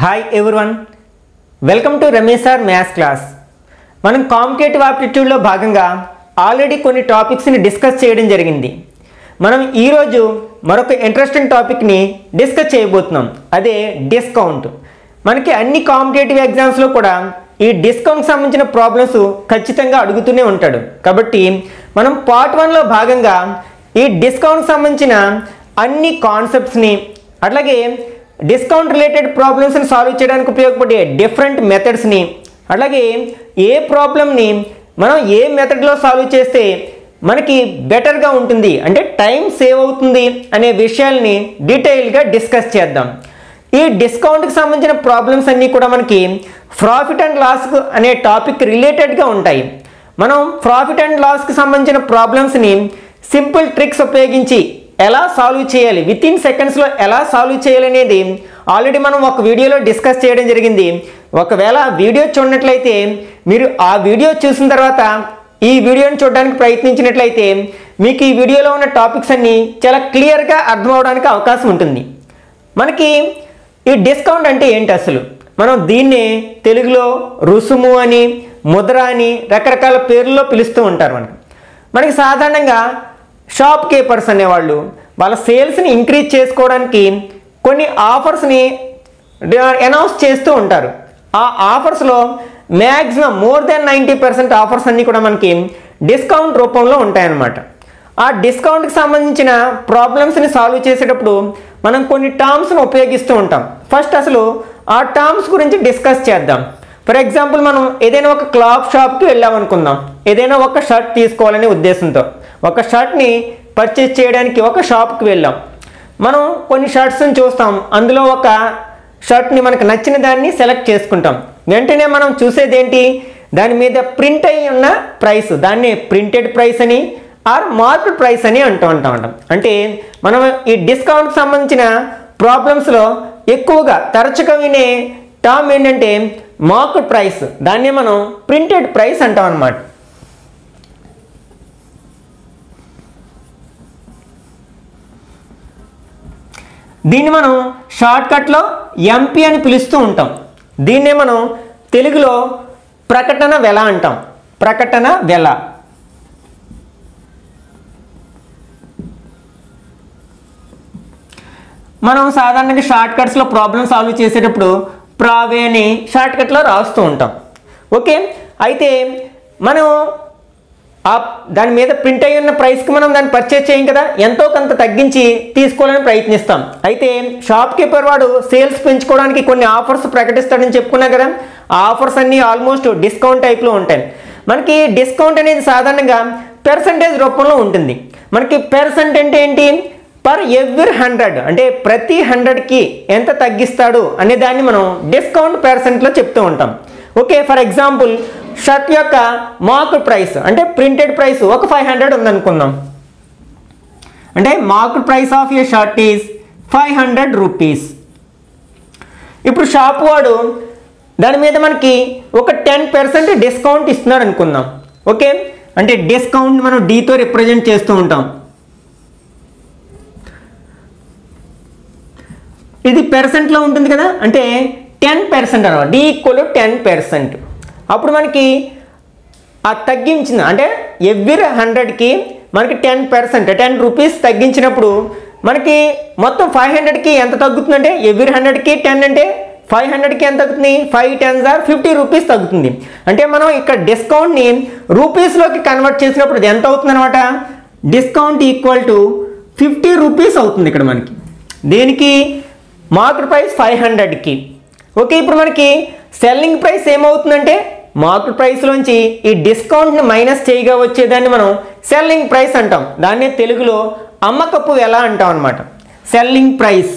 Hi everyone welcome to Ramesh sir maths class మనం competitive ఆప్టిట్యూడ్లో భాగంగా ఆల్రెడీ కొన్ని టాపిక్స్ని డిస్కస్ చేయడం జరిగింది మనం ఈరోజు మరొక ఇంట్రెస్టింగ్ టాపిక్ని డిస్కస్ చేయబోతున్నాం అదే డిస్కౌంట్ మనకి అన్ని కాంపిటేటివ్ ఎగ్జామ్స్లో కూడా ఈ డిస్కౌంట్కి సంబంధించిన ప్రాబ్లమ్స్ ఖచ్చితంగా అడుగుతూనే ఉంటాడు కాబట్టి మనం పార్ట్ వన్లో భాగంగా ఈ డిస్కౌంట్కి సంబంధించిన అన్ని కాన్సెప్ట్స్ని అట్లాగే డిస్కౌంట్ రిలేటెడ్ ప్రాబ్లమ్స్ని సాల్వ్ చేయడానికి ఉపయోగపడే డిఫరెంట్ మెథడ్స్ని అట్లాగే ఏ ప్రాబ్లమ్ని మనం ఏ మెథడ్లో సాల్వ్ చేస్తే మనకి బెటర్గా ఉంటుంది అంటే టైం సేవ్ అవుతుంది అనే విషయాల్ని డీటెయిల్గా డిస్కస్ చేద్దాం ఈ డిస్కౌంట్కి సంబంధించిన ప్రాబ్లమ్స్ అన్నీ కూడా మనకి ప్రాఫిట్ అండ్ లాస్ అనే టాపిక్ రిలేటెడ్గా ఉంటాయి మనం ప్రాఫిట్ అండ్ లాస్కి సంబంధించిన ప్రాబ్లమ్స్ని సింపుల్ ట్రిక్స్ ఉపయోగించి ఎలా సాల్వ్ చేయాలి విత్ ఇన్ సెకండ్స్లో ఎలా సాల్వ్ చేయాలి అనేది ఆల్రెడీ మనం ఒక వీడియోలో డిస్కస్ చేయడం జరిగింది ఒకవేళ ఆ వీడియో చూడనట్లయితే మీరు ఆ వీడియో చూసిన తర్వాత ఈ వీడియోని చూడడానికి ప్రయత్నించినట్లయితే మీకు ఈ వీడియోలో ఉన్న టాపిక్స్ అన్నీ చాలా క్లియర్గా అర్థం అవడానికి అవకాశం ఉంటుంది మనకి ఈ డిస్కౌంట్ అంటే ఏంటి అసలు మనం దీన్నే తెలుగులో రుసుము అని ముద్ర అని రకరకాల పేర్లలో పిలుస్తూ ఉంటారు మనకి మనకి సాధారణంగా షాప్ కీపర్స్ అనేవాళ్ళు వాళ్ళ సేల్స్ని ఇంక్రీజ్ చేసుకోవడానికి కొన్ని ఆఫర్స్ని అనౌన్స్ చేస్తూ ఉంటారు ఆ ఆఫర్స్లో maximum more than ninety percent offers అన్నీ కూడా మనకి డిస్కౌంట్ రూపంలో ఉంటాయన్నమాట ఆ డిస్కౌంట్కి సంబంధించిన ప్రాబ్లమ్స్ని సాల్వ్ చేసేటప్పుడు మనం కొన్ని టర్మ్స్ని ఉపయోగిస్తూ ఉంటాం ఫస్ట్ అసలు ఆ టర్మ్స్ గురించి డిస్కస్ చేద్దాం ఫర్ ఎగ్జాంపుల్ మనం ఏదైనా ఒక క్లాత్ షాప్కి వెళ్ళామనుకుందాం ఏదైనా ఒక షర్ట్ తీసుకోవాలనే ఉద్దేశంతో ఒక షర్ట్ని పర్చేస్ చేయడానికి ఒక షాప్కి వెళ్ళాం మనం కొన్ని షర్ట్స్ని చూస్తాం అందులో ఒక షర్ట్ని మనకు నచ్చిన దాన్ని సెలెక్ట్ చేసుకుంటాం వెంటనే మనం చూసేది ఏంటి దాని మీద ప్రింట్ అయి ఉన్న ప్రైస్ దాన్ని ప్రింటెడ్ ప్రైస్ అని ఆర్ మార్కెట్ ప్రైస్ అని అంటూ ఉంటాం అంటాం అంటే మనం ఈ డిస్కౌంట్కి సంబంధించిన ప్రాబ్లమ్స్లో ఎక్కువగా తరచుగా వినే టర్మ్ ఏంటంటే మార్కెట్ ప్రైస్ దాన్నే మనం ప్రింటెడ్ ప్రైస్ అంటాం అనమాట దీన్ని మనం షార్ట్కట్లో ఎంపీ అని పిలుస్తూ ఉంటాం దీన్నే మనం తెలుగులో ప్రకటన వెల అంటాం ప్రకటన వెల మనం సాధారణంగా షార్ట్ కట్స్లో ప్రాబ్లమ్ సాల్వ్ చేసేటప్పుడు ప్రావే అని షార్ట్ కట్లో రాస్తూ ఉంటాం ఓకే అయితే మనం ఆ దాని మీద ప్రింట్ అయి ఉన్న ప్రైస్కి మనం దాన్ని పర్చేస్ చేయం కదా ఎంతో కొంత తగ్గించి తీసుకోవాలని ప్రయత్నిస్తాం అయితే షాప్ కీపర్ వాడు సేల్స్ పెంచుకోవడానికి కొన్ని ఆఫర్స్ ప్రకటిస్తాడని చెప్పుకున్నా కదా ఆ ఆఫర్స్ అన్నీ ఆల్మోస్ట్ డిస్కౌంట్ టైప్లో ఉంటాయి మనకి డిస్కౌంట్ అనేది సాధారణంగా పెర్సంటేజ్ రూపంలో ఉంటుంది మనకి పెర్సెంట్ అంటే ఏంటి పర్ ఎవ్రీ హండ్రెడ్ అంటే ప్రతి హండ్రెడ్కి ఎంత తగ్గిస్తాడు అనే దాన్ని మనం డిస్కౌంట్ పర్సెంట్లో చెప్తూ ఉంటాం ఓకే ఫర్ ఎగ్జాంపుల్ షర్ట్ యొక్క మార్కెట్ ప్రైస్ అంటే ప్రింటెడ్ ప్రైస్ ఒక ఫైవ్ హండ్రెడ్ ఉందనుకుందాం అంటే market price of a shirt is five hundred rupees ఇప్పుడు షాప్ వాడు దాని మీద మనకి ఒక టెన్ పర్సెంట్ డిస్కౌంట్ ఇస్తున్నాడు అనుకుందాం ఓకే అంటే డిస్కౌంట్ మనం డీతో రిప్రజెంట్ చేస్తూ ఉంటాం ఇది పెర్సెంట్లో ఉంటుంది కదా అంటే టెన్ పర్సెంట్ అనమాట డి ఈక్వల్ టెన్ పర్సెంట్ అప్పుడు మనకి ఆ తగ్గించిన అంటే ఎవ్రీ హండ్రెడ్కి మనకి టెన్ పర్సెంట్ టెన్ రూపీస్ తగ్గించినప్పుడు మనకి మొత్తం ఫైవ్ హండ్రెడ్కి ఎంత తగ్గుతుందంటే ఎవ్రీ హండ్రెడ్కి టెన్ అంటే ఫైవ్ హండ్రెడ్కి ఎంత తగ్గుతుంది five tens or fifty rupees తగ్గుతుంది అంటే మనం ఇక్కడ డిస్కౌంట్ని రూపీస్లోకి కన్వర్ట్ చేసినప్పుడు ఇది ఎంత అవుతుంది అనమాట discount equal to fifty rupees అవుతుంది ఇక్కడ మనకి దేనికి మార్కెట్ ప్రైస్ ఫైవ్ హండ్రెడ్కి ఓకే ఇప్పుడు మనకి సెల్లింగ్ ప్రైస్ ఏమవుతుందంటే మార్కెట్ ప్రైస్లోంచి ఈ డిస్కౌంట్ని మైనస్ చేయగా వచ్చేదాన్ని మనం సెల్లింగ్ ప్రైస్ అంటాం దాన్ని తెలుగులో అమ్మకప్పు ఎలా అంటాం అనమాట సెల్లింగ్ ప్రైస్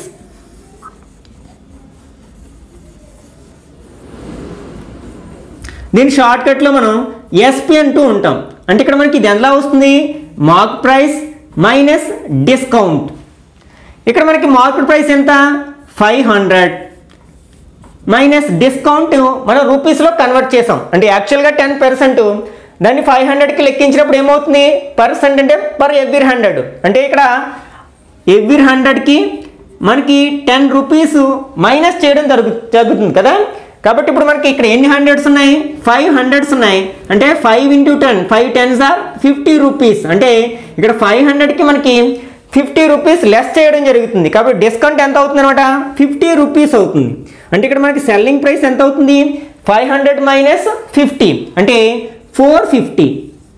దీని షార్ట్కట్లో మనం ఎస్పి అంటూ ఉంటాం అంటే ఇక్కడ మనకి ఇది ఎలా వస్తుంది మార్క్ ప్రైస్ మైనస్ డిస్కౌంట్ ఇక్కడ మనకి మార్కెట్ ప్రైస్ ఎంత ఫైవ్ హండ్రెడ్ మైనస్ డిస్కౌంట్ మనం రూపీస్లో కన్వర్ట్ చేసాం అంటే యాక్చువల్గా టెన్ పర్సెంట్ దాన్ని ఫైవ్ హండ్రెడ్కి లెక్కించినప్పుడు ఏమవుతుంది పర్సెంట్ అంటే పర్ ఎవ్రీ హండ్రెడ్ అంటే ఇక్కడ ఎవ్రీ హండ్రెడ్కి మనకి టెన్ రూపీస్ మైనస్ చేయడం జరుగు జరుగుతుంది కదా కాబట్టి ఇప్పుడు మనకి ఇక్కడ ఎన్ని హండ్రెడ్స్ ఉన్నాయి ఫైవ్ హండ్రెడ్స్ ఉన్నాయి అంటే five into ten five tens or fifty rupees అంటే ఇక్కడ ఫైవ్ హండ్రెడ్కి మనకి ఫిఫ్టీ రూపీస్ లెస్ చేయడం జరుగుతుంది కాబట్టి డిస్కౌంట్ ఎంత అవుతుంది అనమాట ఫిఫ్టీ రూపీస్ అవుతుంది అంటే ఇక్కడ మనకి సెల్లింగ్ ప్రైస్ ఎంత అవుతుంది ఫైవ్ హండ్రెడ్ మైనస్ ఫిఫ్టీ అంటే ఫోర్ ఫిఫ్టీ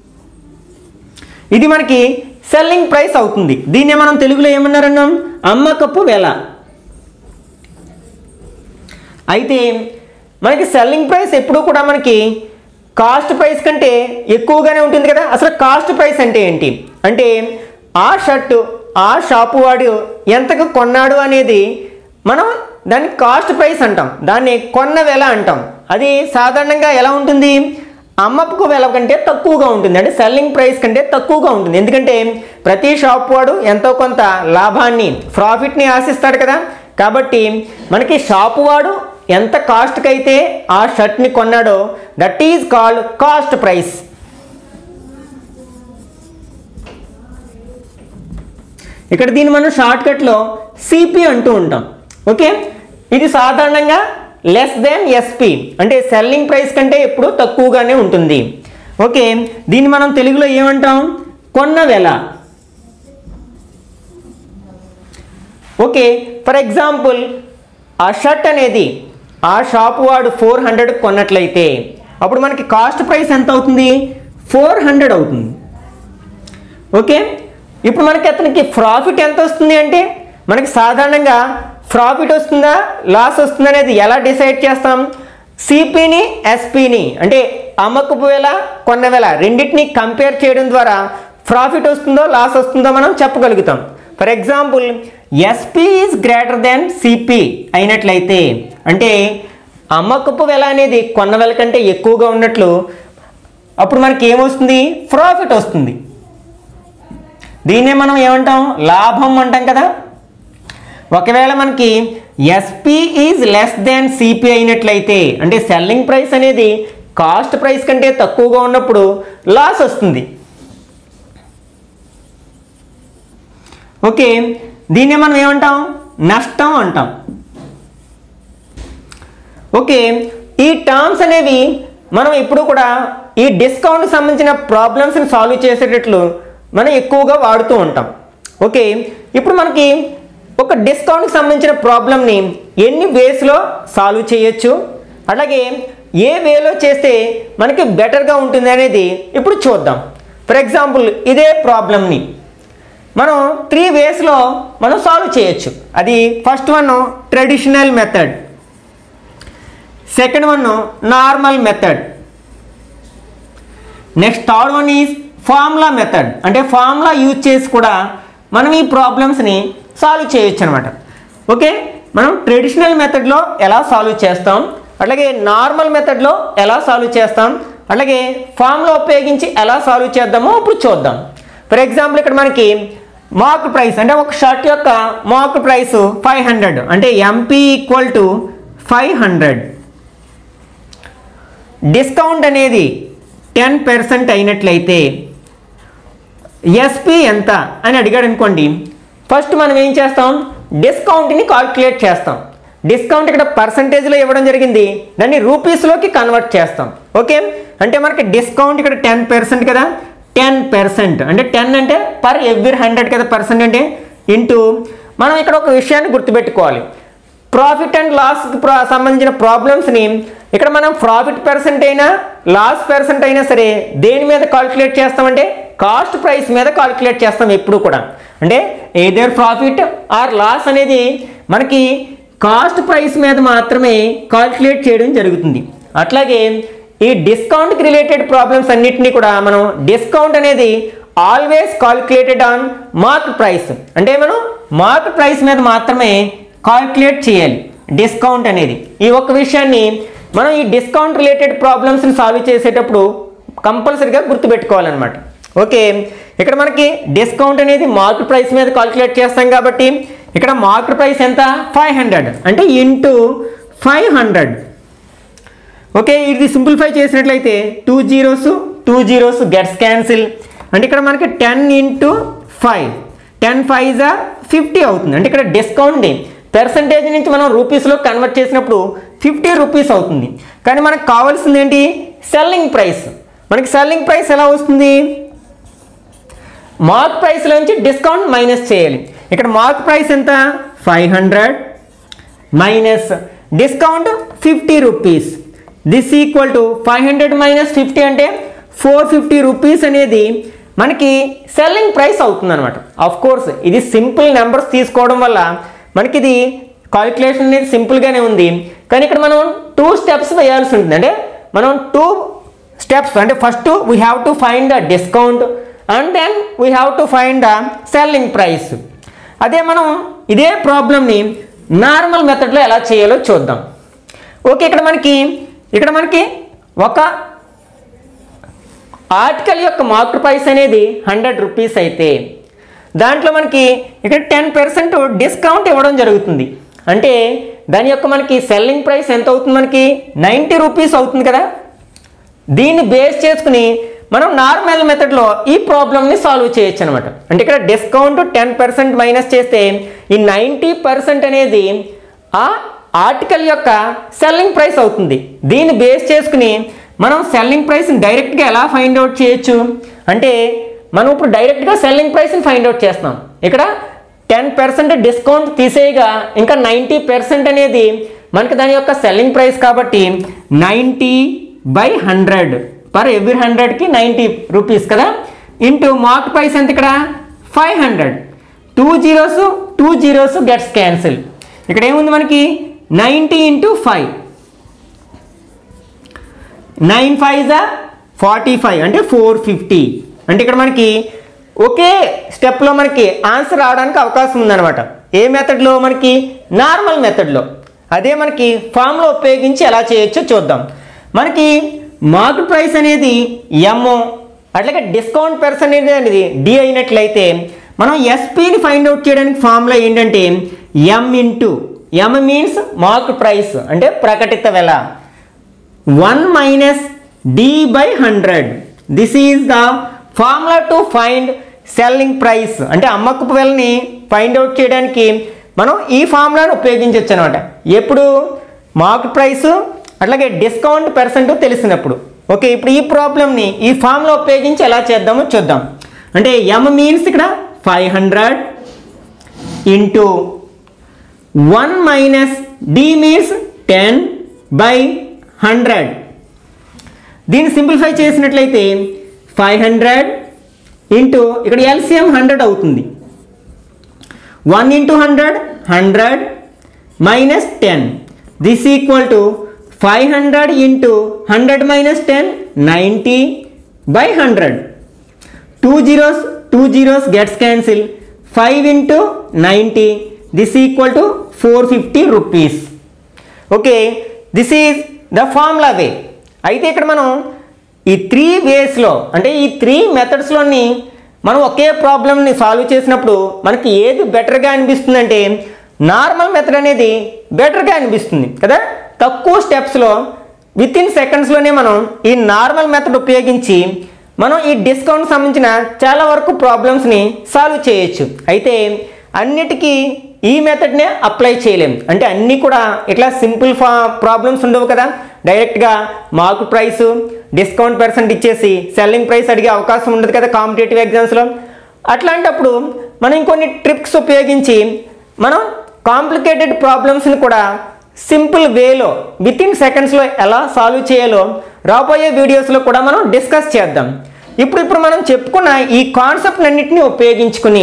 ఇది మనకి సెల్లింగ్ ప్రైస్ అవుతుంది దీన్నే మనం తెలుగులో ఏమన్నారన్నాం అమ్మకపు వెల అయితే మనకి సెల్లింగ్ ప్రైస్ ఎప్పుడూ కూడా మనకి కాస్ట్ ప్రైస్ కంటే ఎక్కువగానే ఉంటుంది కదా అసలు కాస్ట్ ప్రైస్ అంటే ఏంటి అంటే ఆ షర్టు ఆ షాపు వాడు ఎంతకు కొన్నాడు అనేది మనం దాన్ని కాస్ట్ ప్రైస్ అంటాం దాన్ని కొన్న వెల అంటాం అది సాధారణంగా ఎలా ఉంటుంది అమ్మకు వెల కంటే తక్కువగా ఉంటుంది అంటే సెల్లింగ్ ప్రైస్ కంటే తక్కువగా ఉంటుంది ఎందుకంటే ప్రతి షాప్ వాడు ఎంతో కొంత లాభాన్ని ప్రాఫిట్ని ఆశిస్తాడు కదా కాబట్టి మనకి షాపు వాడు ఎంత కాస్ట్కి అయితే ఆ షర్ట్ని కొన్నాడో that is called cost price ఇక్కడ దీన్ని మనం షార్ట్కట్లో సిపి అంటూ ఉంటాం ఓకే ఇది సాధారణంగా లెస్ దెన్ ఎస్పి అంటే సెల్లింగ్ ప్రైస్ కంటే ఎప్పుడు తక్కువగానే ఉంటుంది ఓకే దీన్ని మనం తెలుగులో ఏమంటాం కొన్న వెల ఓకే ఫర్ ఎగ్జాంపుల్ ఆ షర్ట్ అనేది ఆ షాప్ వాడు ఫోర్ హండ్రెడ్ కొన్నట్లయితే అప్పుడు మనకి కాస్ట్ ప్రైస్ ఎంత అవుతుంది ఫోర్ హండ్రెడ్ అవుతుంది ఓకే ఇప్పుడు మనకి అతనికి ప్రాఫిట్ ఎంత వస్తుంది అంటే మనకి సాధారణంగా ప్రాఫిట్ వస్తుందా లాస్ వస్తుందా అనేది ఎలా డిసైడ్ చేస్తాం సిపిని ఎస్పిని అంటే అమ్మకపు వేల కొన్న వేల రెండింటిని కంపేర్ చేయడం ద్వారా ప్రాఫిట్ వస్తుందో లాస్ వస్తుందో మనం చెప్పగలుగుతాం for example SP is greater than CP అయినట్లయితే అంటే అమ్మకపు వెల అనేది కొన్న వెల కంటే ఎక్కువగా ఉన్నట్లు అప్పుడు మనకి ఏమొస్తుంది ప్రాఫిట్ వస్తుంది దీన్నే మనం ఏమంటాం లాభం అంటాం కదా ఒకవేళ మనకి SP is less than CP అయినట్లయితే అంటే సెల్లింగ్ ప్రైస్ అనేది కాస్ట్ ప్రైస్ కంటే తక్కువగా ఉన్నప్పుడు లాస్ వస్తుంది ఓకే దీన్నే మనం ఏమంటాం నష్టం అంటాం ఓకే ఈ టర్మ్స్ అనేవి మనం ఎప్పుడు కూడా ఈ డిస్కౌంట్కి సంబంధించిన ప్రాబ్లమ్స్ని సాల్వ్ చేసేటట్లు మనం ఎక్కువగా వాడుతూ ఉంటాం ఓకే ఇప్పుడు మనకి ఒక డిస్కౌంట్కి సంబంధించిన ప్రాబ్లమ్ని ఎన్ని వేస్లో సాల్వ్ చేయొచ్చు అలాగే ఏ వేలో చేస్తే మనకి బెటర్గా ఉంటుంది అనేది ఇప్పుడు చూద్దాం ఫర్ ఎగ్జాంపుల్ ఇదే ప్రాబ్లమ్ని మనం త్రీ వేస్లో మనం సాల్వ్ చేయొచ్చు అది first one traditional method second one normal method next third one is formula method అంటే ఫార్ములా యూజ్ చేసి కూడా మనం ఈ ప్రాబ్లమ్స్ని సాల్వ్ చేయొచ్చు అనమాట ఓకే మనం ట్రెడిషనల్ మెథడ్లో ఎలా సాల్వ్ చేస్తాం అలాగే నార్మల్ మెథడ్లో ఎలా సాల్వ్ చేస్తాం అలాగే ఫార్ములా ఉపయోగించి ఎలా సాల్వ్ చేద్దామో ఇప్పుడు చూద్దాం ఫర్ ఎగ్జాంపుల్ ఇక్కడ మనకి మార్క్ ప్రైస్ అంటే ఒక షర్ట్ యొక్క మార్క్ ప్రైస్ ఫైవ్ హండ్రెడ్ అంటే MP equal to five hundred discount అనేది టెన్ పర్సెంట్ అయినట్లయితే ఎస్పి ఎంత అని అడిగాడు అనుకోండి ఫస్ట్ మనం ఏం చేస్తాం డిస్కౌంట్ని కాల్కులేట్ చేస్తాం డిస్కౌంట్ ఇక్కడ పర్సంటేజ్లో ఇవ్వడం జరిగింది దాన్ని రూపీస్లోకి కన్వర్ట్ చేస్తాం ఓకే అంటే మనకి డిస్కౌంట్ ఇక్కడ టెన్ పర్సెంట్ కదా టెన్ పర్సెంట్ అంటే టెన్ అంటే పర్ ఎవ్రీ హండ్రెడ్ కదా పర్సెంట్ అంటే ఇంటూ మనం ఇక్కడ ఒక విషయాన్ని గుర్తుపెట్టుకోవాలి ప్రాఫిట్ అండ్ లాస్ సంబంధించిన ప్రాబ్లమ్స్ని ఇక్కడ మనం ప్రాఫిట్ పర్సెంట్ అయినా లాస్ పర్సెంట్ అయినా సరే దేని మీద కాల్కులేట్ చేస్తామంటే కాస్ట్ ప్రైస్ మీద కాల్కులేట్ చేస్తాం ఎప్పుడు కూడా అంటే ఏదర్ ప్రాఫిట్ ఆర్ లాస్ అనేది మనకి కాస్ట్ ప్రైస్ మీద మాత్రమే కాల్కులేట్ చేయడం జరుగుతుంది అట్లాగే ఈ డిస్కౌంట్కి రిలేటెడ్ ప్రాబ్లమ్స్ అన్నిటినీ కూడా మనం డిస్కౌంట్ అనేది always calculated on mark price అంటే మనం మార్క్ ప్రైస్ మీద మాత్రమే కాల్కులేట్ చేయాలి డిస్కౌంట్ అనేది ఈ ఒక్క విషయాన్ని మనం ఈ డిస్కౌంట్ రిలేటెడ్ ప్రాబ్లమ్స్ని సాల్వ్ చేసేటప్పుడు కంపల్సరీగా గుర్తుపెట్టుకోవాలన్నమాట ఓకే ఇక్కడ మనకి డిస్కౌంట్ అనేది మార్కెట్ ప్రైస్ మీద కాల్కులేట్ చేస్తాం కాబట్టి ఇక్కడ మార్కెట్ ప్రైస్ ఎంత ఫైవ్ హండ్రెడ్ అంటే ఇంటూ ఫైవ్ హండ్రెడ్ ఓకే ఇది సింప్లిఫై చేసినట్లయితే two zeros two zeros gets cancel అంటే ఇక్కడ మనకి ten into five ten five జా ఫిఫ్టీ అవుతుంది అంటే ఇక్కడ డిస్కౌంట్ని పర్సంటేజ్ నుంచి మనం రూపీస్లో కన్వర్ట్ చేసినప్పుడు ఫిఫ్టీ రూపీస్ అవుతుంది కానీ మనకు కావాల్సింది ఏంటి సెల్లింగ్ ప్రైస్ మనకి సెల్లింగ్ ప్రైస్ ఎలా వస్తుంది మార్క్ ప్రైస్లోంచి డిస్కౌంట్ మైనస్ చేయాలి ఇక్కడ మార్క్ ప్రైస్ ఎంత five hundred minus discount fifty rupees this equal to five hundred minus fifty అంటే ఫోర్ ఫిఫ్టీ రూపీస్ అనేది మనకి సెల్లింగ్ ప్రైస్ అవుతుంది అనమాట ఆఫ్ కోర్స్ ఇది సింపుల్ నెంబర్స్ తీసుకోవడం వల్ల మనకి ఇది కాలిక్యులేషన్ అనేది సింపుల్గానే ఉంది కానీ ఇక్కడ మనం టూ స్టెప్స్ వేయాల్సి ఉంటుంది అంటే మనం టూ స్టెప్స్ అంటే first we have to find the discount and then we have to find the selling price అదే మనం ఇదే ప్రాబ్లమ్ని నార్మల్ మెథడ్లో ఎలా చేయాలో చూద్దాం ఓకే ఇక్కడ మనకి ఇక్కడ మనకి ఒక ఆర్టికల్ యొక్క మార్కెట్ ప్రైస్ అనేది హండ్రెడ్ రూపీస్ అయితే దాంట్లో మనకి ఇక్కడ టెన్ పర్సెంట్ డిస్కౌంట్ ఇవ్వడం జరుగుతుంది అంటే దాని యొక్క మనకి సెల్లింగ్ ప్రైస్ ఎంత అవుతుంది మనకి నైంటీ రూపీస్ అవుతుంది కదా దీన్ని బేస్ చేసుకుని మనం నార్మల్ మెథడ్లో ఈ ప్రాబ్లమ్ని సాల్వ్ చేయొచ్చు అనమాట అంటే ఇక్కడ డిస్కౌంట్ టెన్ పర్సెంట్ మైనస్ చేస్తే ఈ నైంటీ పర్సెంట్ అనేది ఆ ఆర్టికల్ యొక్క సెల్లింగ్ ప్రైస్ అవుతుంది దీన్ని బేస్ చేసుకుని మనం సెల్లింగ్ ప్రైస్ని డైరెక్ట్గా ఎలా ఫైండ్ అవుట్ చేయొచ్చు అంటే మనం ఇప్పుడు డైరెక్ట్గా సెల్లింగ్ ప్రైస్ని ఫైండ్ అవుట్ చేస్తాం ఇక్కడ టెన్ పర్సెంట్ డిస్కౌంట్ తీసేయగా ఇంకా నైంటీ పర్సెంట్ అనేది మనకి దాని యొక్క సెల్లింగ్ ప్రైస్ కాబట్టి ninety by hundred per every హండ్రెడ్కి నైంటీ రూపీస్ కదా ఇంటూ మార్క్ ప్రైస్ ఎంత ఇక్కడ five hundred two zeros two zeros gets cancel ఇక్కడ ఏముంది మనకి ninety into five nine five జా ఫార్టీ ఫైవ్ అంటే ఫోర్ ఫిఫ్టీ అంటే ఇక్కడ మనకి ఒకే స్టెప్లో మనకి ఆన్సర్ రావడానికి అవకాశం ఉందన్నమాట ఏ మెథడ్లో మనకి నార్మల్ మెథడ్లో అదే మనకి ఫామ్లో ఉపయోగించి ఎలా చేయొచ్చో చూద్దాం మనకి మార్కెట్ ప్రైస్ అనేది ఎమ్ అట్లాగే డిస్కౌంట్ పర్సెంటేజ్ అనేది డి అయినట్లయితే మనం ఎస్పీని ఫైండ్ అవుట్ చేయడానికి ఫార్ములా ఏంటంటే M into M means market price అంటే ప్రకటిత వెల one minus D by hundred this is the formula to find selling price అంటే అమ్మకపు వెలని ఫైండ్ అవుట్ చేయడానికి మనం ఈ ఫార్ములాను ఉపయోగించవచ్చు అనమాట ఎప్పుడు మార్కెట్ ప్రైస్ అట్లాగే డిస్కౌంట్ పర్సెంట్ తెలిసినప్పుడు ఓకే ఇప్పుడు ఈ ప్రాబ్లమ్ని ఈ ఫార్ములా ఉపయోగించి ఎలా చేద్దామో చూద్దాం అంటే ఎమ్ మీన్స్ ఇక్కడ five hundred into one minus D means ten by hundred దీన్ని సింప్లిఫై చేసినట్లయితే ఫైవ్ హండ్రెడ్ ఇంటూ ఇక్కడ ఎల్సిఎం హండ్రెడ్ అవుతుంది one into hundred hundred minus ten this equal to five hundred into hundred minus ten ninety by hundred two zeros two zeros gets cancel five into ninety this equal to four fifty rupees okay this is the formula way అయితే ఇక్కడ మనం ఈ three వేస్లో అంటే ఈ three మెథడ్స్లోని మనం ఒకే ప్రాబ్లమ్ని solve చేసినప్పుడు మనకి ఏది బెటర్గా అనిపిస్తుంది అంటే నార్మల్ మెథడ్ అనేది బెటర్గా అనిపిస్తుంది కదా తక్కువ స్టెప్స్లో విత్ ఇన్ సెకండ్స్లోనే మనం ఈ నార్మల్ మెథడ్ ఉపయోగించి మనం ఈ డిస్కౌంట్ సంబంధించిన చాలా వరకు ప్రాబ్లమ్స్ని సాల్వ్ చేయొచ్చు అయితే అన్నిటికీ ఈ మెథడ్నే అప్లై చేయలేం అంటే అన్నీ కూడా ఇట్లా సింపుల్ ఫా ప్రాబ్లమ్స్ ఉండవు కదా డైరెక్ట్గా మార్క్ ప్రైస్ డిస్కౌంట్ పర్సెంట్ ఇచ్చేసి సెల్లింగ్ ప్రైస్ అడిగే అవకాశం ఉండదు కదా కాంపిటేటివ్ ఎగ్జామ్స్లో అట్లాంటప్పుడు మనం ఇంకొన్ని ట్రిక్స్ ఉపయోగించి మనం కాంప్లికేటెడ్ ప్రాబ్లమ్స్ని కూడా సింపుల్ వేలో విత్ ఇన్ సెకండ్స్లో ఎలా సాల్వ్ చేయాలో రాబోయే వీడియోస్లో కూడా మనం డిస్కస్ చేద్దాం ఇప్పుడు ఇప్పుడు మనం చెప్పుకున్న ఈ కాన్సెప్ట్ అన్నింటినీ ఉపయోగించుకుని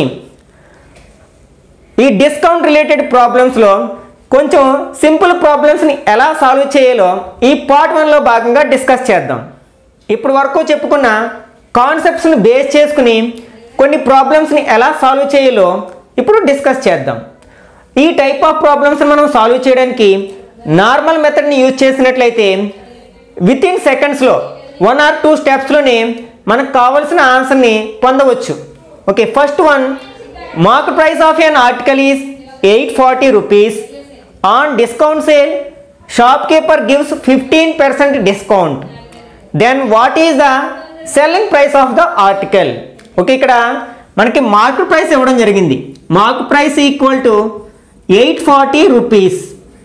ఈ డిస్కౌంట్ రిలేటెడ్ ప్రాబ్లమ్స్లో కొంచెం సింపుల్ ప్రాబ్లమ్స్ని ఎలా సాల్వ్ చేయాలో ఈ పార్ట్ వన్లో భాగంగా డిస్కస్ చేద్దాం ఇప్పుడు వరకు చెప్పుకున్న కాన్సెప్ట్స్ని బేస్ చేసుకుని కొన్ని ప్రాబ్లమ్స్ని ఎలా సాల్వ్ చేయాలో ఇప్పుడు డిస్కస్ చేద్దాం ఈ టైప్ ఆఫ్ ప్రాబ్లమ్స్ని మనం సాల్వ్ చేయడానికి నార్మల్ మెథడ్ని యూజ్ చేసినట్లయితే విత్ ఇన్ సెకండ్స్లో వన్ ఆర్ టూ స్టెప్స్లోనే మనకు కావలసిన ఆన్సర్ని పొందవచ్చు okay first one market price of an article is eight forty rupees on discount sale shopkeeper gives fifteen percent discount then what is the selling price of the article okay ఇక్కడ మనకి market price ఇవ్వడం జరిగింది market price equal to eight forty rupees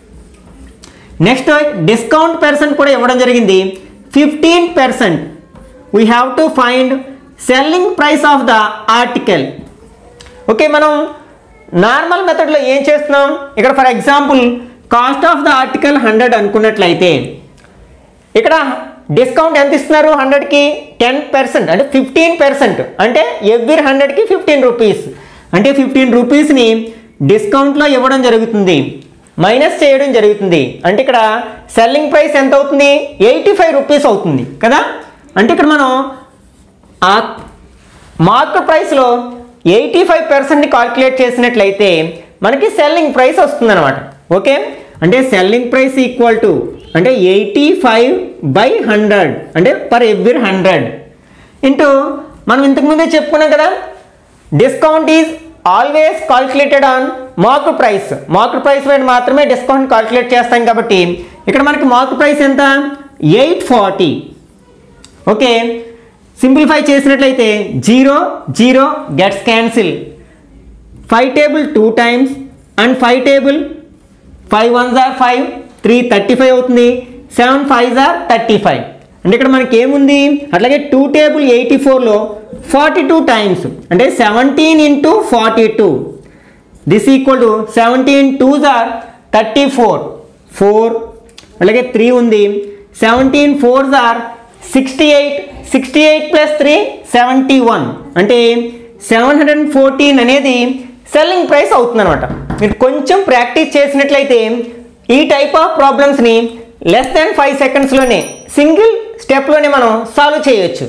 next discount percent కూడా ఇవ్వడం జరిగింది fifteen percent we have to find selling price of the article okay మనం normal మెథడ్లో ఏం చేస్తున్నాం ఇక్కడ for example cost of the article hundred అనుకున్నట్లయితే ఇక్కడ డిస్కౌంట్ ఎంత ఇస్తున్నారు హండ్రెడ్కి టెన్ పర్సెంట్ అంటే ఫిఫ్టీన్ పర్సెంట్ అంటే ఎవ్రీ హండ్రెడ్కి ఫిఫ్టీన్ రూపీస్ అంటే ఫిఫ్టీన్ రూపీస్ని డిస్కౌంట్లో ఇవ్వడం జరుగుతుంది మైనస్ చేయడం జరుగుతుంది అంటే ఇక్కడ సెల్లింగ్ ప్రైస్ ఎంత అవుతుంది ఎయిటీ ఫైవ్ రూపీస్ అవుతుంది కదా అంటే ఇక్కడ మనం ఆ మార్కెట్ ప్రైస్లో ఎయిటీ ఫైవ్ పర్సెంట్ని కాల్కులేట్ చేసినట్లయితే మనకి సెల్లింగ్ ప్రైస్ వస్తుంది అనమాట ఓకే అంటే సెల్లింగ్ ప్రైస్ ఈక్వల్ టు అంటే ఎయిటీ ఫైవ్ బై హండ్రెడ్ అంటే పర్ ఎవ్రీ హండ్రెడ్ ఇంటూ మనం ఇంతకుముందే చెప్పుకున్నాం కదా discount is always calculated on market price market price మీద మాత్రమే డిస్కౌంట్ కాల్కులేట్ చేస్తాం కాబట్టి ఇక్కడ మనకి మార్కెట్ ప్రైస్ ఎంత ఎయిట్ ఫార్టీ ఓకే సింప్లిఫై చేసినట్లయితే zero zero gets cancel five table two times and five table five one జార్ ఫైవ్ త్రీ థర్టీ ఫైవ్ అవుతుంది సెవెన్ ఫైవ్ జార్ థర్టీ ఫైవ్ అంటే ఇక్కడ మనకి ఏముంది అట్లాగే టూ టేబుల్ ఎయిటీ ఫోర్లో ఫార్టీ టూ టైమ్స్ అంటే seventeen into forty two this equal to seventeen two జార్ థర్టీ ఫోర్ ఫోర్ అలాగే త్రీ ఉంది సెవెంటీన్ ఫోర్ జార్ sixty eight sixty eight plus three seventy one అంటే సెవెన్ హండ్రెడ్ అండ్ ఫోర్టీన్ అనేది selling price అవుతుంది అనమాట మీరు కొంచెం ప్రాక్టీస్ చేసినట్లయితే ఈ టైప్ ఆఫ్ ప్రాబ్లమ్స్ని లెస్ దాన్ ఫైవ్ సెకండ్స్లోనే సింగిల్ స్టెప్లోనే మనం సాల్వ్ చేయొచ్చు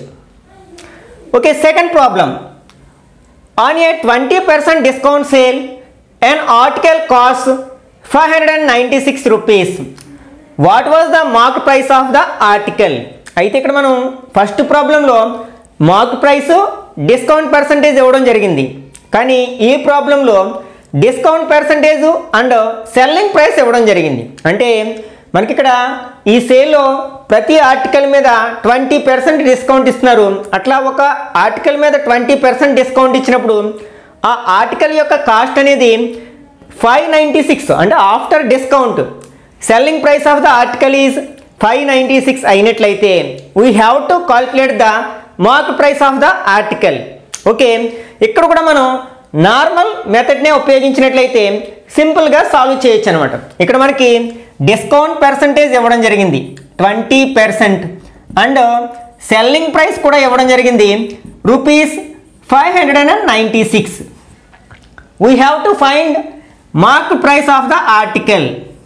okay second problem on a 20% discount sale an article costs 596 rupees what was the mark price of the article అయితే ఇక్కడ మనం ఫస్ట్ ప్రాబ్లంలో మార్క్ ప్రైస్ డిస్కౌంట్ పర్సంటేజ్ ఇవ్వడం జరిగింది కానీ ఈ ప్రాబ్లంలో discount percentage and selling price ఇవ్వడం జరిగింది అంటే మనకి ఇక్కడ ఈ సేల్లో ప్రతి ఆర్టికల్ మీద ట్వంటీ పర్సెంట్ డిస్కౌంట్ ఇస్తున్నారు అట్లా ఒక ఆర్టికల్ మీద ట్వంటీ పర్సెంట్ డిస్కౌంట్ ఇచ్చినప్పుడు ఆ ఆర్టికల్ యొక్క కాస్ట్ అనేది ఫైవ్ నైంటీ సిక్స్ అంటే after discount selling price of the article is five ninety six అయినట్లయితే we have to calculate the mark price of the article okay ఇక్కడ కూడా మనం నార్మల్ మెథడ్నే ఉపయోగించినట్లయితే సింపుల్గా సాల్వ్ చేయొచ్చు అనమాట ఇక్కడ మనకి డిస్కౌంట్ పర్సంటేజ్ ఇవ్వడం జరిగింది twenty percent and selling price కూడా ఇవ్వడం జరిగింది rupees five hundred and ninety six we have to find mark price of the article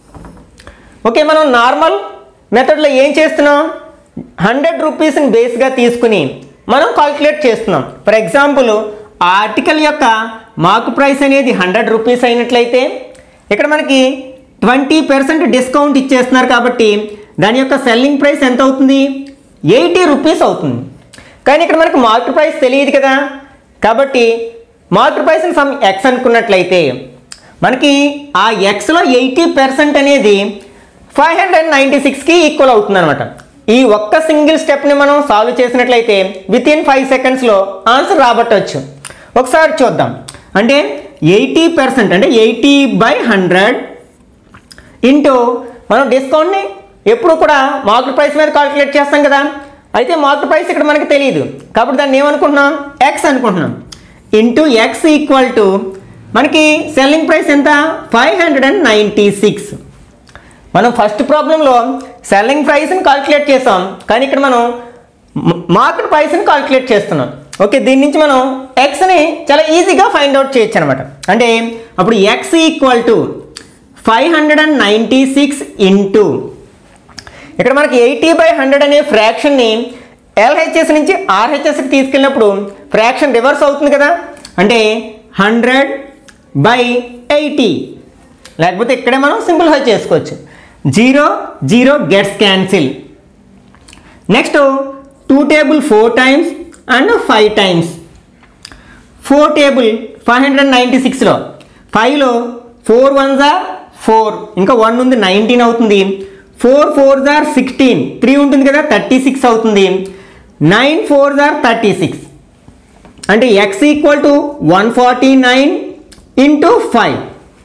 okay మనం నార్మల్ మెథడ్లో ఏం చేస్తున్నాం హండ్రెడ్ రూపీస్ని బేస్గా తీసుకుని మనం కాల్కులేట్ చేస్తున్నాం ఫర్ ఎగ్జాంపుల్ ఆ ఆర్టికల్ యొక్క మార్క్ ప్రైస్ అనేది హండ్రెడ్ రూపీస్ అయినట్లయితే ఇక్కడ మనకి ట్వంటీ పర్సెంట్ డిస్కౌంట్ ఇచ్చేస్తున్నారు కాబట్టి దాని యొక్క సెల్లింగ్ ప్రైస్ ఎంత అవుతుంది ఎయిటీ రూపీస్ అవుతుంది కానీ ఇక్కడ మనకి మార్కెట్ ప్రైస్ తెలియదు కదా కాబట్టి మార్కెట్ ప్రైస్ సమ్ ఎక్స్ అనుకున్నట్లయితే మనకి ఆ ఎక్స్లో ఎయిటీ పర్సెంట్ అనేది ఫైవ్ హండ్రెడ్ నైంటీ సిక్స్కి ఈక్వల్ అవుతుంది అనమాట ఈ ఒక్క సింగిల్ స్టెప్ని మనం సాల్వ్ చేసినట్లయితే విత్ ఇన్ ఫైవ్ సెకండ్స్లో ఆన్సర్ రాబట్టవచ్చు ఒకసారి చూద్దాం అంటే ఎయిటీ పర్సెంట్ అంటే ఎయిటీ బై హండ్రెడ్ ఇంటూ మనం డిస్కౌంట్ని ఎప్పుడు కూడా మార్కెట్ ప్రైస్ మీద కాల్కులేట్ చేస్తాం కదా అయితే మార్కెట్ ప్రైస్ ఇక్కడ మనకి తెలియదు కాబట్టి దాన్ని ఏమనుకుంటున్నాం ఎక్స్ అనుకుంటున్నాం ఇంటూ ఎక్స్ ఈక్వల్ టు మనకి సెల్లింగ్ ప్రైస్ ఎంత five hundred and ninety six మనం ఫస్ట్ ప్రాబ్లంలో సెల్లింగ్ ప్రైస్ని కాల్కులేట్ చేసాం కానీ ఇక్కడ మనం మార్కెట్ ప్రైస్ని కాల్కులేట్ చేస్తున్నాం ఓకే దీని నుంచి మనం ఎక్స్ని చాలా ఈజీగా ఫైండ్ అవుట్ చేయొచ్చు అనమాట అంటే అప్పుడు x equal to five hundred and ninety six into ఇక్కడ మనకి ఎయిటీ బై హండ్రెడ్ అనే ఫ్రాక్షన్ని ఎల్హెచ్ఎస్ నుంచి ఆర్హెచ్ఎస్కి తీసుకెళ్ళినప్పుడు ఫ్రాక్షన్ రివర్స్ అవుతుంది కదా అంటే హండ్రెడ్ బై ఎయిటీ లేకపోతే ఇక్కడే మనం సింప్లిఫై చేసుకోవచ్చు zero zero gets cancel next two table four times and five times four table five hundred ninety సిక్స్లో ఫైవ్లో ఫోర్ వన్ జార్ ఫోర్ ఇంకా వన్ ఉంది నైన్టీన్ అవుతుంది ఫోర్ ఫోర్ జార్ సిక్స్టీన్ త్రీ ఉంటుంది కదా థర్టీ సిక్స్ అవుతుంది నైన్ ఫోర్ జార్ థర్టీ సిక్స్ అంటే x equal to one forty nine into five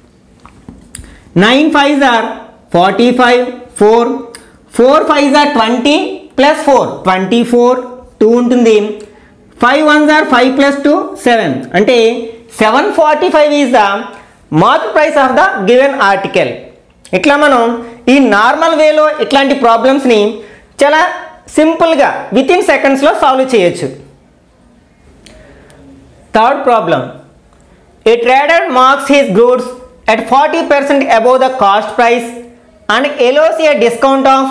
nine five are forty five four four five are twenty plus four twenty four two ఉంటుంది five one are five plus two seven అంటే seven forty five is the mark price of the given article ఇట్లా మనం ఈ normal వేలో ఇట్లాంటి ప్రాబ్లమ్స్ని చాలా సింపుల్గా విత్ ఇన్ సెకండ్స్లో సాల్వ్ చేయొచ్చు third problem A trader marks his goods at 40% above the cost price and allows a discount of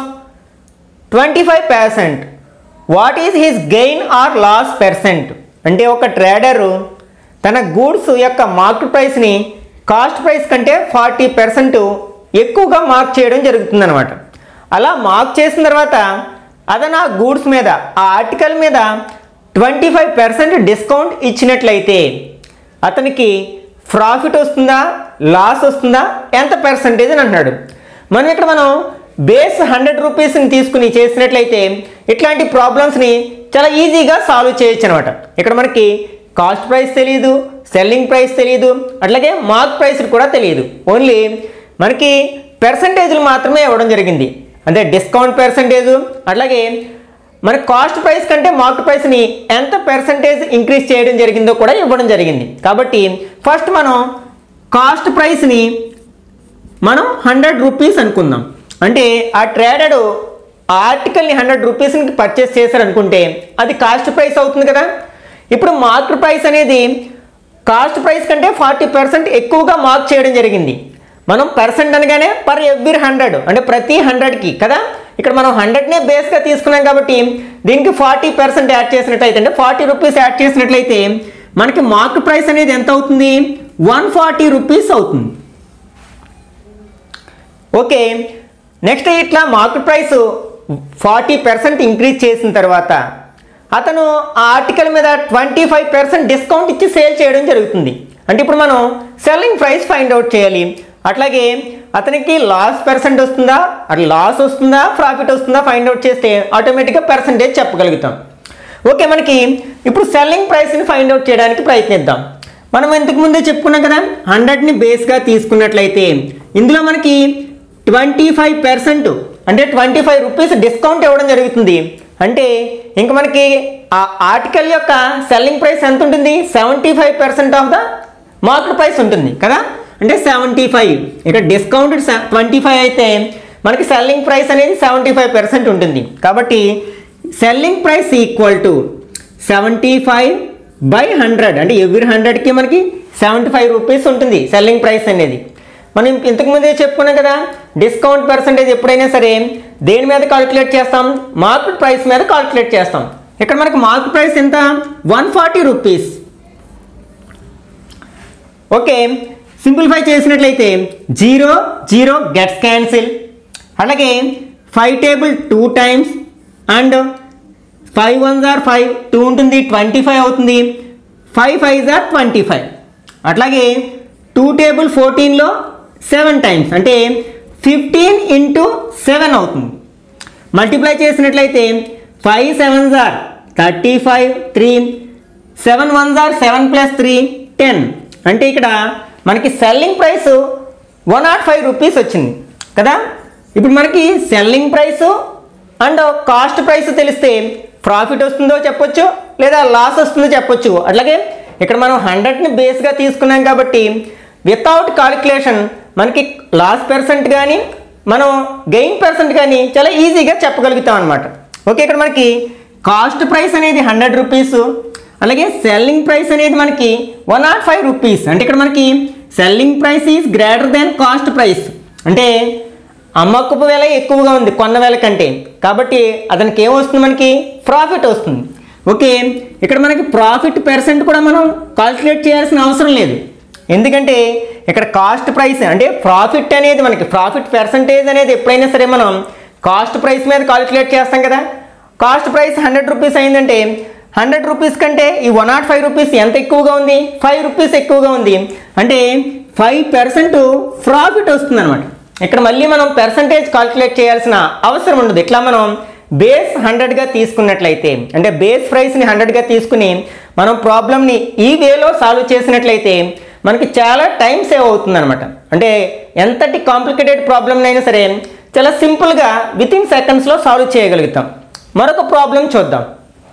25%. What is his gain or loss percent? అంటే ఒక ట్రేడరు తన గూడ్స్ యొక్క మార్కెట్ ప్రైస్ని కాస్ట్ ప్రైస్ కంటే forty percent ఎక్కువగా mark చేయడం జరుగుతుందన్నమాట అలా మార్క్ చేసిన తర్వాత అతను ఆ గూడ్స్ మీద ఆ ఆర్టికల్ మీద ట్వంటీ ఫైవ్ పర్సెంట్ డిస్కౌంట్ ఇచ్చినట్లయితే అతనికి ప్రాఫిట్ వస్తుందా లాస్ వస్తుందా ఎంత పర్సంటేజ్ అని అంటున్నాడు మనం ఇక్కడ మనం బేస్ హండ్రెడ్ రూపీస్ని తీసుకుని చేసినట్లయితే ఇట్లాంటి ప్రాబ్లమ్స్ని చాలా ఈజీగా సాల్వ్ చేయొచ్చు అనమాట ఇక్కడ మనకి కాస్ట్ ప్రైస్ తెలియదు సెల్లింగ్ ప్రైస్ తెలియదు అట్లాగే మార్క్ ప్రైస్ కూడా తెలియదు ఓన్లీ మనకి పర్సంటేజ్లు మాత్రమే ఇవ్వడం జరిగింది అంటే డిస్కౌంట్ పర్సంటేజ్ అట్లాగే మన కాస్ట్ ప్రైస్ కంటే మార్కెట్ ప్రైస్ని ఎంత పర్సంటేజ్ ఇంక్రీజ్ చేయడం జరిగిందో కూడా ఇవ్వడం జరిగింది కాబట్టి ఫస్ట్ మనం కాస్ట్ ప్రైస్ని మనం హండ్రెడ్ రూపీస్ అనుకుందాం అంటే ఆ ట్రేడర్ ఆ ఆర్టికల్ని హండ్రెడ్ రూపీస్కి పర్చేస్ చేశారు అనుకుంటే అది కాస్ట్ ప్రైస్ అవుతుంది కదా ఇప్పుడు మార్కెట్ ప్రైస్ అనేది కాస్ట్ ప్రైస్ కంటే ఫార్టీ పర్సెంట్ ఎక్కువగా మార్క్ చేయడం జరిగింది మనం పర్సెంట్ అనగానే పర్ ఎవ్రీ హండ్రెడ్ అంటే ప్రతి హండ్రెడ్కి కదా ఇక్కడ మనం హండ్రెడ్నే బేస్గా తీసుకున్నాం కాబట్టి దీనికి ఫార్టీ పర్సెంట్ యాడ్ చేసినట్లయితే అంటే ఫార్టీ రూపీస్ యాడ్ చేసినట్లయితే మనకి మార్కెట్ ప్రైస్ అనేది ఎంత అవుతుంది వన్ ఫార్టీ రూపీస్ అవుతుంది ఓకే నెక్స్ట్ ఇట్లా market price forty percent increase చేసిన తర్వాత అతను ఆ ఆర్టికల్ మీద ట్వంటీ ఫైవ్ పర్సెంట్ డిస్కౌంట్ ఇచ్చి సేల్ చేయడం జరుగుతుంది అంటే ఇప్పుడు మనం సెల్లింగ్ ప్రైస్ ఫైండ్ అవుట్ చేయాలి అట్లాగే అతనికి లాస్ పర్సెంట్ వస్తుందా అట్లా లాస్ వస్తుందా ప్రాఫిట్ వస్తుందా ఫైండ్ అవుట్ చేస్తే ఆటోమేటిక్గా పర్సంటేజ్ చెప్పగలుగుతాం ఓకే మనకి ఇప్పుడు సెల్లింగ్ ప్రైస్ని ఫైండ్ అవుట్ చేయడానికి ప్రయత్నిద్దాం మనం ఇంతకు ముందే చెప్పుకున్నాం కదా హండ్రెడ్ని బేస్గా తీసుకున్నట్లయితే ఇందులో మనకి ట్వంటీ ఫైవ్ పర్సెంట్ అంటే ట్వంటీ ఫైవ్ రూపీస్ డిస్కౌంట్ ఇవ్వడం జరుగుతుంది అంటే ఇంక మనకి ఆ ఆర్టికల్ యొక్క సెల్లింగ్ ప్రైస్ ఎంత ఉంటుంది seventy five percent of the market price ఉంటుంది కదా అంటే సెవెంటీ ఫైవ్ ఇక్కడ డిస్కౌంట్ ట్వంటీ ఫైవ్ అయితే మనకి సెల్లింగ్ ప్రైస్ అనేది సెవెంటీ ఫైవ్ పర్సెంట్ ఉంటుంది కాబట్టి selling price equal to seventy five by hundred అంటే ఎవ్రీ హండ్రెడ్కి మనకి సెవెంటీ ఫైవ్ రూపీస్ ఉంటుంది సెల్లింగ్ ప్రైస్ అనేది మనం ఇంతకు ముందే చెప్పుకున్నాం కదా డిస్కౌంట్ పర్సంటేజ్ ఎప్పుడైనా సరే దేని మీద కాల్కులేట్ చేస్తాం మార్కెట్ ప్రైస్ మీద కాల్కులేట్ చేస్తాం ఇక్కడ మనకి మార్కెట్ ప్రైస్ ఎంత one forty rupees okay simplify చేసినట్లయితే జీరో జీరో గెట్స్ క్యాన్సిల్ అలాగే five table two times and five one జార్ ఫైవ్ టూ ఉంటుంది ట్వంటీ ఫైవ్ అవుతుంది ఫైవ్ ఫైవ్ జార్ ట్వంటీ ఫైవ్ అట్లాగే టూ టేబుల్ ఫోర్టీన్లో సెవెన్ టైమ్స్ అంటే ఫిఫ్టీన్ ఇంటూ సెవెన్ అవుతుంది మల్టిప్లై చేసినట్లయితే ఫైవ్ సెవెన్ జార్ thirty five three seven one జార్ సెవెన్ ప్లస్ త్రీ టెన్ అంటే ఇక్కడ మనకి selling price one nought five rupees వచ్చింది కదా ఇప్పుడు మనకి selling price and cost price తెలిస్తే ప్రాఫిట్ వస్తుందో చెప్పొచ్చు లేదా లాస్ వస్తుందో చెప్పొచ్చు అట్లాగే ఇక్కడ మనం హండ్రెడ్ని బేస్గా తీసుకున్నాం కాబట్టి వితౌట్ కాలిక్యులేషన్ మనకి లాస్ పర్సెంట్ కానీ మనం గెయిన్ పర్సెంట్ కానీ చాలా ఈజీగా చెప్పగలుగుతాం అనమాట ఓకే ఇక్కడ మనకి కాస్ట్ ప్రైస్ అనేది హండ్రెడ్ రూపీస్ అలాగే సెల్లింగ్ ప్రైస్ అనేది మనకి వన్ నాట్ ఫైవ్ రూపీస్ అంటే ఇక్కడ మనకి selling price is greater than cost price అంటే అమ్మకపు వేల ఎక్కువగా ఉంది కొన్న వేల కంటే కాబట్టి అతనికి ఏం వస్తుంది మనకి ప్రాఫిట్ వస్తుంది ఓకే ఇక్కడ మనకి ప్రాఫిట్ పర్సెంట్ కూడా మనం కాల్కులేట్ చేయాల్సిన అవసరం లేదు ఎందుకంటే ఇక్కడ కాస్ట్ ప్రైస్ అంటే ప్రాఫిట్ అనేది మనకి ప్రాఫిట్ పర్సంటేజ్ అనేది ఎప్పుడైనా సరే మనం కాస్ట్ ప్రైస్ మీద కాల్కులేట్ చేస్తాం కదా కాస్ట్ ప్రైస్ హండ్రెడ్ రూపీస్ అయిందంటే హండ్రెడ్ రూపీస్ కంటే ఈ వన్ నాట్ ఫైవ్ రూపీస్ ఎంత ఎక్కువగా ఉంది ఫైవ్ రూపీస్ ఎక్కువగా ఉంది అంటే ఫైవ్ పర్సెంట్ ప్రాఫిట్ వస్తుంది అనమాట ఇక్కడ మళ్ళీ మనం పర్సంటేజ్ కాల్కులేట్ చేయాల్సిన అవసరం ఉండదు ఇట్లా మనం బేస్ హండ్రెడ్గా తీసుకున్నట్లయితే అంటే బేస్ ప్రైస్ని హండ్రెడ్గా తీసుకుని మనం ప్రాబ్లమ్ని ఈ వేలో సాల్వ్ చేసినట్లయితే మనకి చాలా టైం సేవ్ అవుతుంది అనమాట అంటే ఎంతటి కాంప్లికేటెడ్ ప్రాబ్లమ్ అయినా సరే చాలా సింపుల్గా విత్ ఇన్ సెకండ్స్లో సాల్వ్ చేయగలుగుతాం మరొక ప్రాబ్లం చూద్దాం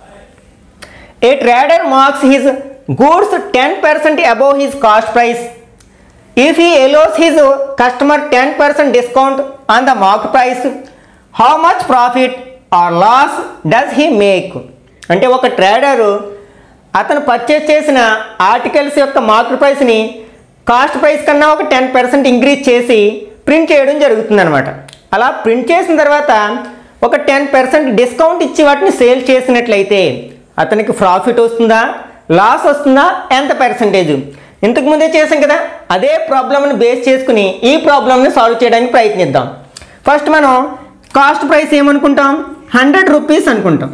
a trader marks his goods ten percent above his cost price if he allows his customer ten percent discount on the mark price how much profit or loss does he make అంటే ఒక trader అతను purchase చేసిన articles యొక్క market ప్రైస్ని cost price కన్నా ఒక ten percent increase చేసి print చేయడం జరుగుతుందన్నమాట అలా ప్రింట్ చేసిన తర్వాత ఒక టెన్ పర్సెంట్ డిస్కౌంట్ ఇచ్చి వాటిని సేల్ చేసినట్లయితే అతనికి ప్రాఫిట్ వస్తుందా లాస్ వస్తుందా ఎంత పర్సంటేజ్ ఇంతకు ముందే చేసాం కదా అదే ప్రాబ్లమ్ని బేస్ చేసుకుని ఈ ప్రాబ్లమ్ని సాల్వ్ చేయడానికి ప్రయత్నిద్దాం ఫస్ట్ మనం కాస్ట్ ప్రైస్ ఏమనుకుంటాం హండ్రెడ్ రూపీస్ అనుకుంటాం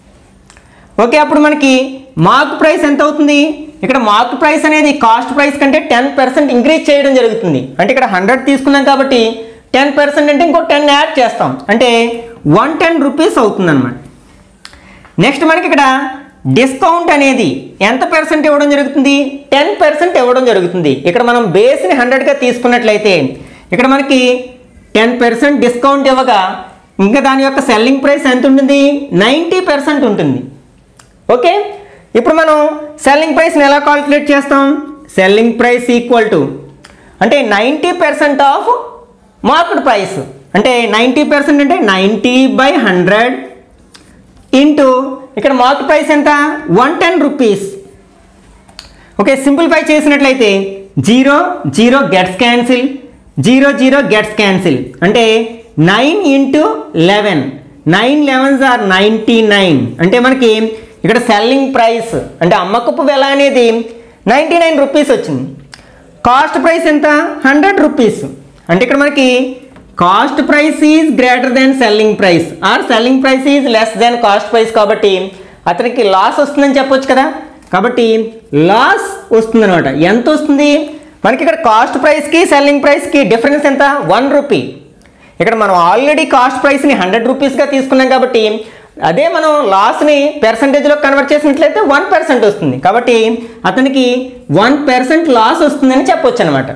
ఓకే అప్పుడు మనకి మార్క్ ప్రైస్ ఎంత అవుతుంది ఇక్కడ మార్క్ ప్రైస్ అనేది కాస్ట్ ప్రైస్ కంటే టెన్ పర్సెంట్ ఇంక్రీజ్ చేయడం జరుగుతుంది అంటే ఇక్కడ హండ్రెడ్ తీసుకున్నాం కాబట్టి టెన్ పర్సెంట్ అంటే ఇంకో టెన్ యాడ్ చేస్తాం అంటే వన్ టెన్ రూపీస్ అవుతుంది అనమాట నెక్స్ట్ మనకి ఇక్కడ డిస్కౌంట్ అనేది ఎంత పర్సెంట్ ఇవ్వడం జరుగుతుంది టెన్ పర్సెంట్ ఇవ్వడం జరుగుతుంది ఇక్కడ మనం బేస్ని హండ్రెడ్గా తీసుకున్నట్లయితే ఇక్కడ మనకి టెన్ పర్సెంట్ డిస్కౌంట్ ఇవ్వగా ఇంకా దాని యొక్క సెల్లింగ్ ప్రైస్ ఎంత ఉంటుంది నైంటీ పర్సెంట్ ఉంటుంది ఓకే ఇప్పుడు మనం సెల్లింగ్ ప్రైస్ని ఎలా కాల్కులేట్ చేస్తాం సెల్లింగ్ ప్రైస్ ఈక్వల్ టు అంటే ninety percent of market price అంటే నైంటీ పర్సెంట్ అంటే నైంటీ బై హండ్రెడ్ ఇంటూ ఇక్కడ మార్కెట్ ప్రైస్ ఎంత one ten rupees okay simplify చేసినట్లయితే zero zero gets cancel zero zero gets cancel అంటే nine into eleven nine elevens are ninety nine అంటే మనకి ఇక్కడ selling price అంటే అమ్మకపు వెల అనేది నైంటీ నైన్ రూపీస్ వచ్చింది కాస్ట్ ప్రైస్ ఎంత హండ్రెడ్ రూపీస్ అంటే ఇక్కడ మనకి cost price is greater than selling price or selling price is less than cost price కాబట్టి అతనికి లాస్ వస్తుందని చెప్పొచ్చు కదా కాబట్టి లాస్ వస్తుందన్నమాట ఎంత వస్తుంది మనకి ఇక్కడ కాస్ట్ ప్రైస్కి సెల్లింగ్ ప్రైస్కి డిఫరెన్స్ ఎంత వన్ రూపీ ఇక్కడ మనం ఆల్రెడీ కాస్ట్ ప్రైస్ని హండ్రెడ్ రూపీస్గా తీసుకున్నాం కాబట్టి అదే మనం లాస్ని పర్సంటేజ్లో కన్వర్ట్ చేసినట్లయితే వన్ పర్సెంట్ వస్తుంది కాబట్టి అతనికి వన్ పర్సెంట్ లాస్ వస్తుందని చెప్పొచ్చు అనమాట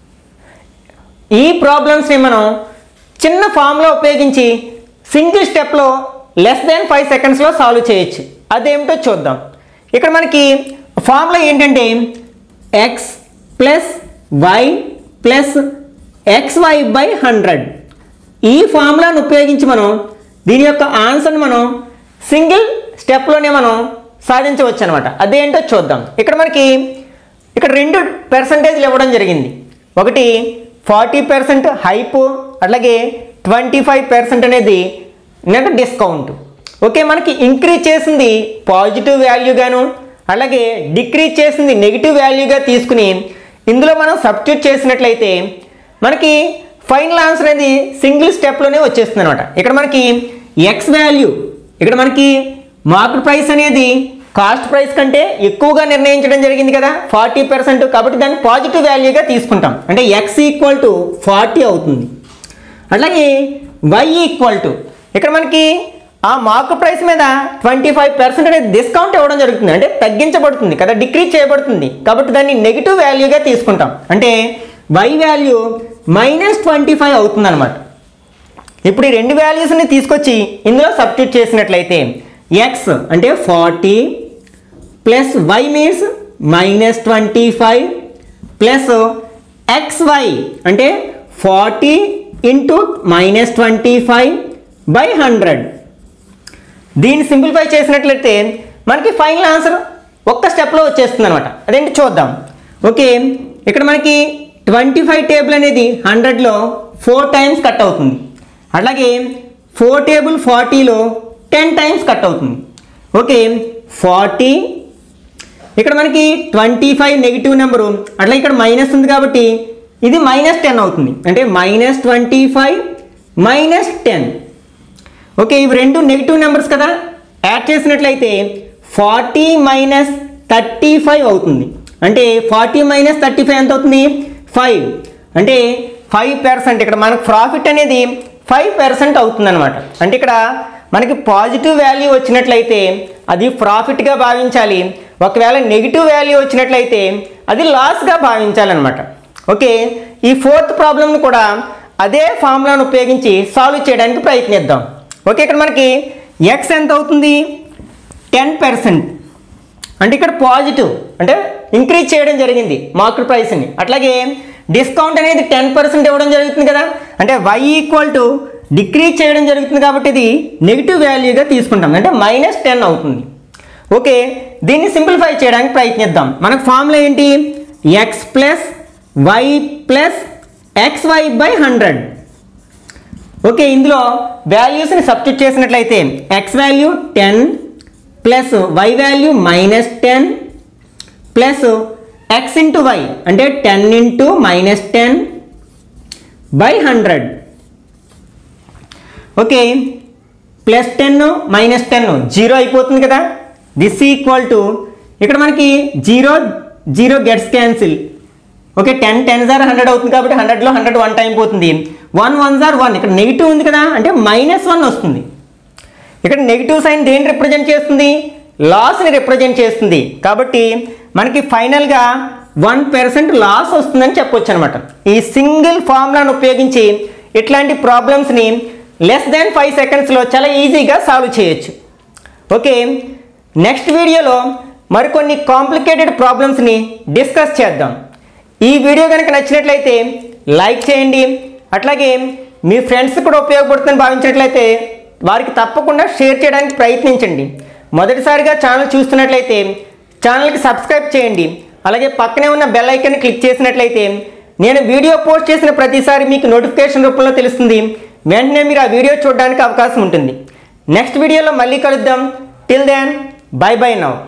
ఈ ప్రాబ్లమ్స్ని మనం చిన్న ఫామ్లో ఉపయోగించి సింగిల్ స్టెప్లో లెస్ దాన్ ఫైవ్ సెకండ్స్లో సాల్వ్ చేయొచ్చు అదేమిటో చూద్దాం ఇక్కడ మనకి ఫార్ములా ఏంటంటే x plus y plus x y by hundred ఈ ఫార్ములాను ఉపయోగించి మనం దీని యొక్క ఆన్సర్ని మనం సింగిల్ స్టెప్లోనే మనం సాధించవచ్చు అనమాట అదేంటో చూద్దాం ఇక్కడ మనకి ఇక్కడ రెండు పర్సంటేజ్లు ఇవ్వడం జరిగింది ఒకటి ఫార్టీ పర్సెంట్ హైప్ అట్లాగే ట్వంటీ ఫైవ్ పర్సెంట్ అనేది నెట్ డిస్కౌంట్ ఓకే మనకి ఇంక్రీజ్ చేసింది పాజిటివ్ వాల్యూగాను అలాగే డిక్రీజ్ చేసింది నెగిటివ్ వాల్యూగా తీసుకుని ఇందులో మనం సబ్స్టిట్యూట్ చేసినట్లయితే మనకి ఫైనల్ ఆన్సర్ అనేది సింగిల్ స్టెప్లోనే వచ్చేస్తుంది అనమాట ఇక్కడ మనకి ఎక్స్ వాల్యూ ఇక్కడ మనకి మార్కెట్ ప్రైస్ అనేది కాస్ట్ ప్రైస్ కంటే ఎక్కువగా నిర్ణయించడం జరిగింది కదా ఫార్టీ పర్సెంట్ కాబట్టి దాన్ని పాజిటివ్ వాల్యూగా తీసుకుంటాం అంటే ఎక్స్ ఈక్వల్ టు ఫార్టీ అవుతుంది అట్లాగే వై ఈక్వల్ టు ఇక్కడ మనకి ఆ మార్కెట్ ప్రైస్ మీద ట్వంటీ ఫైవ్ పర్సెంట్ అనేది డిస్కౌంట్ ఇవ్వడం జరుగుతుంది అంటే తగ్గించబడుతుంది కదా డిక్రీజ్ చేయబడుతుంది కాబట్టి దాన్ని నెగిటివ్ వాల్యూగా తీసుకుంటాం అంటే y value minus twenty five అవుతుంది అనమాట ఇప్పుడు ఈ రెండు వాల్యూస్ని తీసుకొచ్చి ఇందులో సబ్స్టిట్యూట్ చేసినట్లయితే ఎక్స్ అంటే forty plus y means minus twenty five plus x y అంటే forty into minus twenty five by hundred దీన్ని సింప్లిఫై చేసినట్లయితే మనకి ఫైనల్ ఆన్సర్ ఒక్క స్టెప్లో వచ్చేస్తుంది అనమాట అదేంటి చూద్దాం ఓకే ఇక్కడ మనకి ట్వంటీ ఫైవ్ టేబుల్ అనేది హండ్రెడ్లో ఫోర్ టైమ్స్ కట్ అవుతుంది అలాగే ఫోర్ టేబుల్ ఫార్టీలో టెన్ టైమ్స్ కట్ అవుతుంది ఓకే ఫార్టీ ఇక్కడ మనకి ట్వంటీ ఫైవ్ నెగిటివ్ నెంబరు అట్లా ఇక్కడ మైనస్ ఉంది కాబట్టి ఇది మైనస్ టెన్ అవుతుంది అంటే minus twenty five minus ten okay ఇవి రెండు నెగిటివ్ నెంబర్స్ కదా యాడ్ చేసినట్లయితే ఫార్టీ మైనస్ థర్టీ ఫైవ్ అవుతుంది అంటే ఫార్టీ మైనస్ థర్టీ ఫైవ్ ఎంత అవుతుంది ఫైవ్ అంటే ఫైవ్ పర్సెంట్ ఇక్కడ మనకు ప్రాఫిట్ అనేది ఫైవ్ పర్సెంట్ అవుతుంది అనమాట అంటే ఇక్కడ మనకి పాజిటివ్ వాల్యూ వచ్చినట్లయితే అది ప్రాఫిట్గా భావించాలి ఒకవేళ నెగిటివ్ వాల్యూ వచ్చినట్లయితే అది లాస్గా భావించాలన్నమాట ఓకే ఈ ఫోర్త్ ప్రాబ్లమ్ను కూడా అదే ఫార్ములాను ఉపయోగించి సాల్వ్ చేయడానికి ప్రయత్నిద్దాం ఓకే ఇక్కడ మనకి ఎక్స్ ఎంత అవుతుంది టెన్ పర్సెంట్ అంటే ఇక్కడ పాజిటివ్ అంటే ఇంక్రీజ్ చేయడం జరిగింది మార్కెట్ ప్రైస్ని అట్లాగే డిస్కౌంట్ అనేది టెన్ పర్సెంట్ ఇవ్వడం జరుగుతుంది కదా అంటే వై ఈక్వల్ టు డిక్రీజ్ చేయడం జరుగుతుంది కాబట్టి ఇది నెగిటివ్ వాల్యూగా తీసుకుంటాం అంటే మైనస్ టెన్ అవుతుంది ఓకే దీన్ని సింప్లిఫై చేయడానికి ప్రయత్నిద్దాం మనకు ఫార్ములా ఏంటి x plus y plus x y by hundred okay ఇందులో వాల్యూస్ని సబ్స్టిట్యూట్ చేసినట్లయితే x value ten plus y value minus ten plus x into y అంటే ten into minus ten by hundred okay plus ten minus ten zero అయిపోతుంది కదా this equal to ఇక్కడ మనకి zero zero gets cancel okay ten ten జార్ hundred అవుతుంది కాబట్టి హండ్రెడ్లో hundred one time పోతుంది వన్ వన్ జార్ వన్ ఇక్కడ నెగిటివ్ ఉంది కదా అంటే మైనస్ వన్ వస్తుంది ఇక్కడ నెగిటివ్ సైన్ దేన్ని రిప్రజెంట్ చేస్తుంది లాస్ని రిప్రజెంట్ చేస్తుంది కాబట్టి మనకి ఫైనల్గా వన్ పర్సెంట్ లాస్ వస్తుందని చెప్పొచ్చు అనమాట ఈ సింగిల్ ఫార్ములాను ఉపయోగించి ఇట్లాంటి ప్రాబ్లమ్స్ని లెస్ దాన్ ఫైవ్ సెకండ్స్లో చాలా ఈజీగా సాల్వ్ చేయొచ్చు ఓకే నెక్స్ట్ వీడియోలో మరికొన్ని కాంప్లికేటెడ్ ప్రాబ్లమ్స్ని డిస్కస్ చేద్దాం ఈ వీడియో కనుక నచ్చినట్లయితే లైక్ చేయండి అట్లాగే మీ ఫ్రెండ్స్ కూడా ఉపయోగపడుతుందని భావించినట్లయితే వారికి తప్పకుండా షేర్ చేయడానికి ప్రయత్నించండి మొదటిసారిగా ఛానల్ చూస్తున్నట్లయితే ఛానల్కి సబ్స్క్రైబ్ చేయండి అలాగే పక్కనే ఉన్న బెల్ ఐకాన్ని క్లిక్ చేసినట్లయితే నేను వీడియో పోస్ట్ చేసిన ప్రతిసారి మీకు నోటిఫికేషన్ రూపంలో తెలుస్తుంది వెంటనే మీరు ఆ వీడియో చూడడానికి అవకాశం ఉంటుంది నెక్స్ట్ వీడియోలో మళ్ళీ కలుద్దాం till then bye bye now